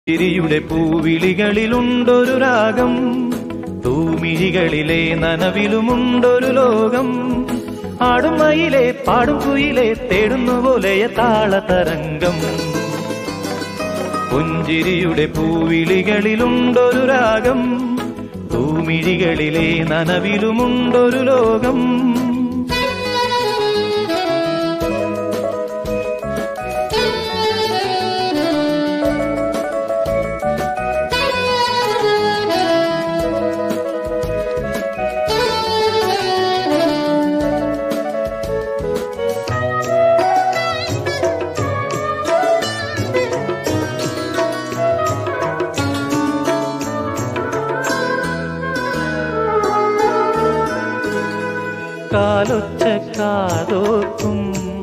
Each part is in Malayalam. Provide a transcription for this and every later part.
ചിരിയുടെ പൂവിളികളിലുണ്ടൊരു രാഗം തൂമിഴികളിലെ നനവിലുമുണ്ടൊരു ലോകം ആടും മയിലെ പാടും കുയിലെ തേടുന്നു പോലെയ താളതരംഗം പുഞ്ചിരിയുടെ പൂവിളികളിലുണ്ടൊരു രാഗം തൂമിഴികളിലെ നനവിലുമുണ്ടൊരു ലോകം കാലൊച്ച കാതോക്കും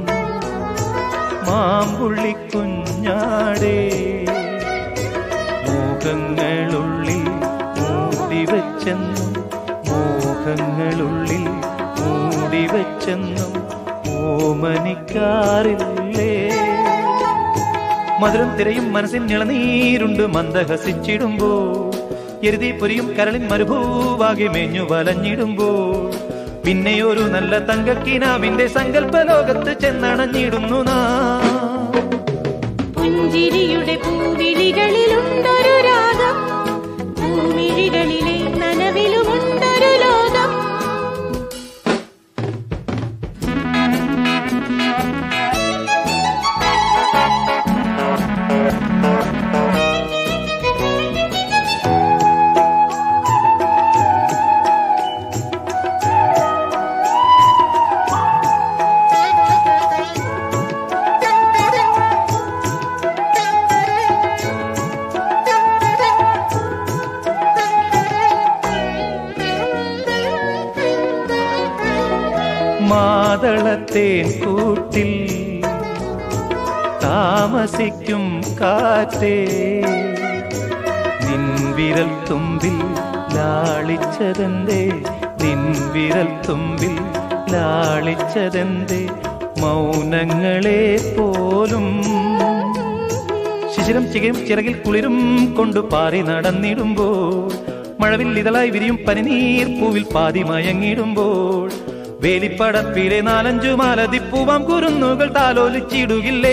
മാമ്പുള്ളി കുഞ്ഞാടേ മോഹങ്ങളുള്ളിൽ മൂടിവെച്ചെന്നും മോഹങ്ങളുള്ളിൽ മൂടിവെച്ചെന്നും ഓമനിക്കാറില്ലേ മധുരം തിരയും മനസ്സിൻ ഇളനീരുണ്ട് മന്ദഹസിച്ചിടുമ്പോ എരുതി പൊരിയും കരളിൻ മരുഭൂവാകെ മേഞ്ഞു വലഞ്ഞിടുമ്പോൾ പിന്നെയൊരു നല്ല തങ്കക്കിനാവിന്റെ സങ്കല്പ ലോകത്ത് ചെന്നണഞ്ഞിടുന്നു നാ പുഞ്ചിരിയുടെ പൂവിളികളിലുണ്ടൊരു രാഗം പൂമിഴികളിലെ നനവിലുമുണ്ടൊരു ലോകം മാതളത്തേൻ കൂട്ടിൽ താമസിക്കും കാറ്റേ നിൻവിരൽ തുമ്പിൽ ലാളിച്ചതെന്തേ നിൻവിരൽ തുമ്പിൽ ലാളിച്ചതെന്തേ മൗനങ്ങളെ പോലും ശിശിരം ചികയും ചിറകിൽ കുളിരും കൊണ്ടു പാറി നടന്നിടുമ്പോൾ മഴവിൽ ഇതളായി വിരിയും പനിനീർ പൂവിൽ പാതി മയങ്ങിടുമ്പോൾ വേലിപ്പടപ്പിലെ നാലഞ്ചു മാലതിപ്പൂവാം കുരുന്നുകൾ താലോലിച്ചിടുകില്ലേ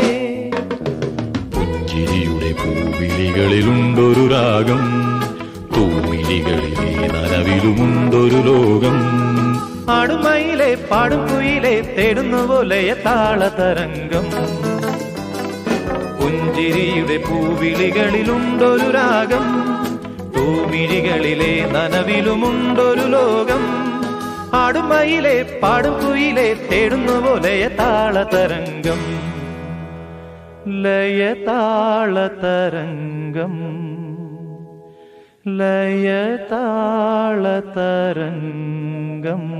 പുഞ്ചിരിയുടെ പൂവിളികളിലുണ്ടൊരു രാഗം തൂമിഴികളിലെ നനവിലുമുണ്ടൊരു ലോകം ആടുമയിലെ പാടും കുയിലെ തേടുന്നു പോലെയ താളതരംഗം പുഞ്ചിരിയുടെ പൂവിളികളിലുണ്ടൊരു രാഗം തൂമിഴികളിലെ നനവിലുമുണ്ടൊരു ലോകം ആടുമയിലെ പാടും കുയിലെ തേടുന്നു പോലെയ താളതരംഗം ലയതാളതരംഗം ലയതാളതരംഗം